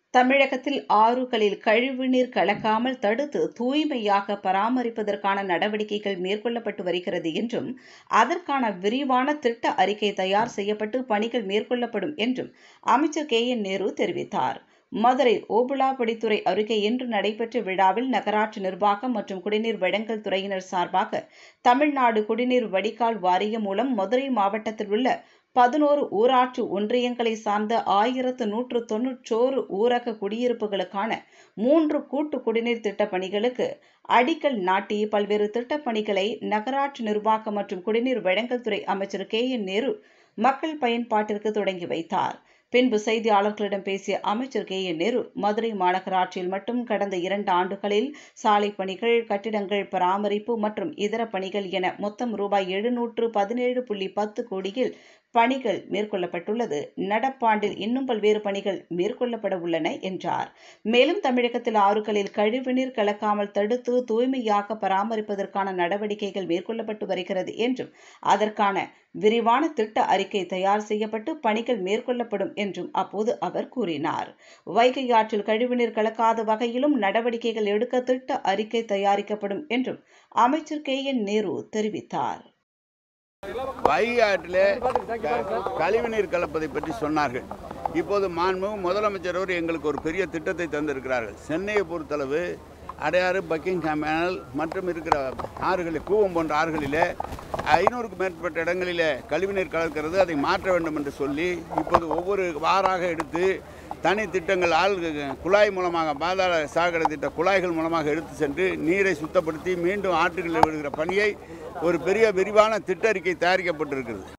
தமிழகத்தில் ஆறுகளில் கழிவுநீர் கலக்காமல் தடுத்து தூய்மையாக பராமரிப்பதற்கான நடவடிக்கைகள் மேற்கொள்ளப்பட்டு வருகிறது என்றும் அதற்கான விரிவான திட்ட அறிக்கை தயார் செய்யப்பட்டு பணிகள் மேற்கொள்ளப்படும் என்றும் அமைச்சர் கே என் நேரு தெரிவித்தார் மதுரை ஓபுளாபடித்துறை அருகே இன்று நடைபெற்ற விழாவில் நகராட்சி நிர்வாகம் மற்றும் குடிநீர் வழங்கல் துறையினர் சார்பாக தமிழ்நாடு குடிநீர் வடிகால் வாரியம் மூலம் மதுரை மாவட்டத்தில் உள்ள பதினோரு ஊராட்சி ஒன்றியங்களை சார்ந்த ஆயிரத்து நூற்று தொன்னூற்றோரு ஊரக குடியிருப்புகளுக்கான மூன்று கூட்டு குடிநீர் திட்டப் பணிகளுக்கு அடிக்கல் நாட்டி பல்வேறு திட்டப் பணிகளை நகராட்சி நிர்வாகம் மற்றும் குடிநீர் வழங்கல் துறை அமைச்சர் கே என் நேரு மக்கள் பயன்பாட்டிற்கு தொடங்கி வைத்தார் பின்பு செய்தியாளர்களிடம் பேசிய அமைச்சர் கே என் நேரு மதுரை மாநகராட்சியில் மட்டும் கடந்த இரண்டு ஆண்டுகளில் சாலை பணிகள் கட்டிடங்கள் பராமரிப்பு மற்றும் இதர பணிகள் என மொத்தம் ரூபாய் எழுநூற்று பதினேழு புள்ளி பத்து கோடியில் பணிகள் மேற்கொள்ளப்பட்டுள்ளது நடப்பாண்டில் இன்னும் பல்வேறு பணிகள் மேற்கொள்ளப்பட உள்ளன என்றார் மேலும் தமிழகத்தில் ஆறுகளில் கழிவுநீர் கலக்காமல் தடுத்து தூய்மையாக பராமரிப்பதற்கான நடவடிக்கைகள் மேற்கொள்ளப்பட்டு வருகிறது என்றும் அதற்கான விரிவான திட்ட அறிக்கை தயார் செய்யப்பட்டு பணிகள் மேற்கொள்ளப்படும் என்றும் அப்போது அவர் கூறினார் வைகை ஆற்றில் கழிவுநீர் கலக்காத வகையிலும் நடவடிக்கைகள் எடுக்க திட்ட அறிக்கை தயாரிக்கப்படும் என்றும் அமைச்சர் கே என் நேரு தெரிவித்தார் வைகை ஆற்றிலே க- கழிவுநீர் கலப்பதை பற்றி சொன்னார்கள் இப்போது மாண்புமிகு முதலமைச்சர் அவர் எங்களுக்கு ஒரு பெரிய திட்டத்தை தந்திருக்கிறார்கள் சென்னையை பொறுத்தளவு அடையாறு பக்கிங்ஹாம் மேனல் மற்றும் இருக்கிற ஆறுகளில் கூவம் போன்ற ஆறுகளிலே ஐநூறுக்கும் மேற்பட்ட இடங்களிலே கழிவுநீர் கலக்கிறது அதை மாற்ற வேண்டும் என்று சொல்லி இப்போது ஒவ்வொரு வாராக எடுத்து தனி திட்டங்கள் ஆள் குழாய் மூலமாக பாதாள சாக்கடை திட்ட குழாய்கள் மூலமாக எடுத்து சென்று நீரை சுத்தப்படுத்தி மீண்டும் ஆற்றுகளில் விடுகிற பணியை ஒரு பெரிய விரிவான திட்ட அறிக்கை தயாரிக்கப்பட்டிருக்கிறது